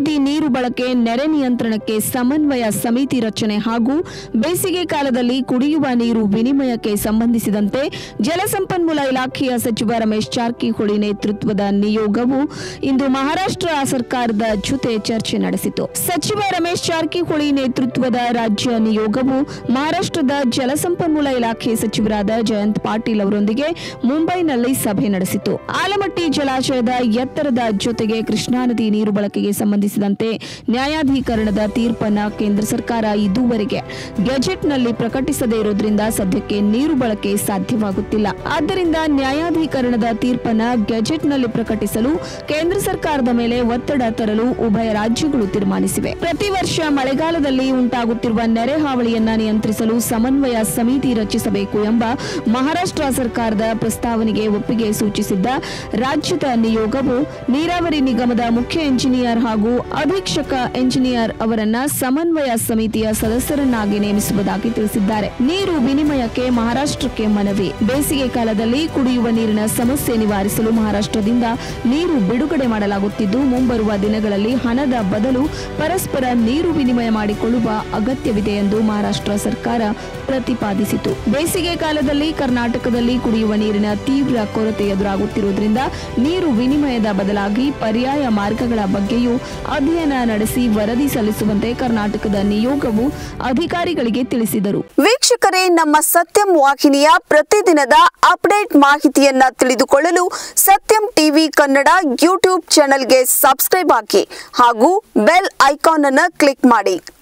ನದಿ ನೀರು ಬಳಕೆ ನೆರೆ ನಿಯಂತ್ರಣಕ್ಕೆ ಸಮನ್ವಯ ಸಮಿತಿ ರಚನೆ ಹಾಗೂ ಬೇಸಿಗೆ ಕಾಲದಲ್ಲಿ ಕುಡಿಯುವ ನೀರು ವಿನಿಮಯಕ್ಕೆ ಸಂಬಂಧಿಸಿದಂತೆ ಜಲಸಂಪನ್ಮೂಲ ಇಲಾಖೆಯ ಸಚಿವ ರಮೇಶ್ ಜಾರಕಿಹೊಳಿ ನೇತೃತ್ವದ ನಿಯೋಗವು ಇಂದು ಮಹಾರಾಷ್ಟ್ರ ಸರ್ಕಾರದ ಜೊತೆ ಚರ್ಚೆ ನಡೆಸಿತು ಸಚಿವ ರಮೇಶ್ ಜಾರಕಿಹೊಳಿ ನೇತೃತ್ವದ ರಾಜ್ಯ ನಿಯೋಗವು ಮಹಾರಾಷ್ಟ್ರದ ಜಲಸಂಪನ್ಮೂಲ ಇಲಾಖೆ ಸಚಿವರಾದ ಜಯಂತ್ ಪಾಟೀಲ್ ಅವರೊಂದಿಗೆ ಮುಂಬೈನಲ್ಲಿ ಸಭೆ ನಡೆಸಿತು ಆಲಮಟ್ಟಿ ಜಲಾಶಯದ ಎತ್ತರದ ಜೊತೆಗೆ ಕೃಷ್ಣಾ ನದಿ ನೀರು ಬಳಕೆಗೆ ಸಂಬಂಧಿಸಿದಂತೆ ನ್ಯಾಯಾಧೀಕರಣದ ತೀರ್ಪನ್ನ ಕೇಂದ್ರ ಸರ್ಕಾರ ಇದುವರೆಗೆ ಗೆಜೆಟ್ನಲ್ಲಿ ಪ್ರಕಟಿಸದೇ ಇರೋದ್ರಿಂದ ಸದ್ಯಕ್ಕೆ ನೀರು ಬಳಕೆ ಸಾಧ್ಯವಾಗುತ್ತಿಲ್ಲ ಆದ್ದರಿಂದ ನ್ಯಾಯಾಧೀಕರಣದ ತೀರ್ಪನ್ನ ಗೆಜೆಟ್ನಲ್ಲಿ ಪ್ರಕಟಿಸಲು ಕೇಂದ್ರ ಸರ್ಕಾರದ ಮೇಲೆ ಒತ್ತಡ ತರಲು ಉಭಯ ರಾಜ್ಯಗಳು ತೀರ್ಮಾನಿಸಿವೆ ಪ್ರತಿ ವರ್ಷ ಮಳೆಗಾಲದಲ್ಲಿ ಉಂಟಾಗುತ್ತಿರುವ ನೆರೆ ಹಾವಳಿಯನ್ನ ನಿಯಂತ್ರಿಸಲು ಸಮನ್ವಯ ಸಮಿತಿ ರಚಿಸಬೇಕು ಎಂಬ ಮಹಾರಾಷ್ಟ್ರ ಸರ್ಕಾರದ ಪ್ರಸ್ತಾವನೆಗೆ ಒಪ್ಪಿಗೆ ಸೂಚಿಸಿದ್ದ ರಾಜ್ಯದ ನಿಯೋಗವು ನೀರಾವರಿ ನಿಗಮದ ಮುಖ್ಯ ಎಂಜಿನಿಯರ್ ಹಾಗೂ ಅಧೀಕ್ಷಕ ಎಂಜಿನಿಯರ್ ಅವರನ್ನ ಸಮನ್ವಯ ಸಮಿತಿಯ ಸದಸ್ಯರನ್ನಾಗಿ ನೇಮಿಸುವುದಾಗಿ ತಿಳಿಸಿದ್ದಾರೆ ನೀರು ವಿನಿಮಯಕ್ಕೆ ಮಹಾರಾಷ್ಟ್ರಕ್ಕೆ ಮನವಿ ಬೇಸಿಗೆ ಕಾಲದಲ್ಲಿ ಕುಡಿಯುವ ನೀರಿನ ಸಮಸ್ಯೆ ನಿವಾರಿಸಲು ಮಹಾರಾಷ್ಟ್ರದಿಂದ ನೀರು ಬಿಡುಗಡೆ ಮಾಡಲಾಗುತ್ತಿದ್ದು ಮುಂಬರುವ ದಿನಗಳಲ್ಲಿ ಹಣದ ಬದಲು ಪರಸ್ಪರ ನೀರು ವಿನಿಮಯ ಮಾಡಿಕೊಳ್ಳುವ ಅಗತ್ಯವಿದೆ ಎಂದು ಮಹಾರಾಷ್ಟ್ರ ಸರ್ಕಾರ ಪ್ರತಿಪಾದಿಸಿತು ಬೇಸಿಗೆ ಕಾಲದಲ್ಲಿ ಕರ್ನಾಟಕದಲ್ಲಿ ಕುಡಿಯುವ ನೀರಿನ ತೀವ್ರ ಕೊರತೆ ಎದುರಾಗುತ್ತಿರುವುದರಿಂದ ನೀರು ವಿನಿಮಯದ ಬದಲಾಗಿ ಪರ್ಯಾಯ ಮಾರ್ಗಗಳ ಬಗ್ಗೆಯೂ ಅಧ್ಯಯನ ನಡೆಸಿ ವರದಿ ಸಲ್ಲಿಸುವಂತೆ ಕರ್ನಾಟಕದ ನಿಯೋಗವು ಅಧಿಕಾರಿಗಳಿಗೆ ತಿಳಿಸಿದರು ವೀಕ್ಷಕರೇ ನಮ್ಮ ಸತ್ಯಂ ವಾಹಿನಿಯ ಪ್ರತಿದಿನದ ಅಪ್ಡೇಟ್ ಮಾಹಿತಿಯನ್ನ ತಿಳಿದುಕೊಳ್ಳಲು ಸತ್ಯಂ ಟಿವಿ ಕನ್ನಡ ಯೂಟ್ಯೂಬ್ ಚಾನೆಲ್ಗೆ ಸಬ್ಸ್ಕ್ರೈಬ್ ಹಾಕಿ ಹಾಗೂ ಬೆಲ್ ಐಕಾನ್ ಅನ್ನು ಕ್ಲಿಕ್ ಮಾಡಿ